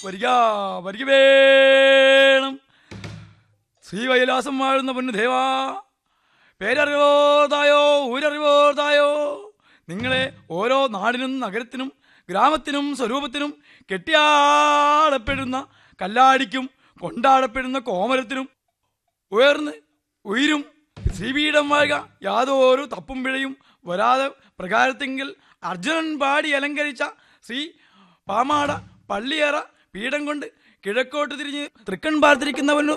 വരിക വരിക വേണം ശ്രീവൈലാസം വാഴുന്ന പൊന്നു ദേവാ പേരറിവോതായോ ഊരറിവോതായോ നിങ്ങളെ ഓരോ നാടിനും നഗരത്തിനും ഗ്രാമത്തിനും സ്വരൂപത്തിനും കെട്ടിയാടപ്പെടുന്ന കല്ലാടിക്കും കൊണ്ടാടപ്പെടുന്ന കോമരത്തിനും ഉയർന്ന് ഉയരും ശ്രീപീഠം വാഴുക യാതൊരു തപ്പും പിഴയും വരാതെ പ്രകാരത്തെങ്കിൽ അർജുനൻ പാടി അലങ്കരിച്ച ശ്രീ പാമാട പള്ളിയറ പീഠം കൊണ്ട് കിഴക്കോട്ട് തിരിഞ്ഞ് തൃക്കൺ പാർത്തിരിക്കുന്നവനു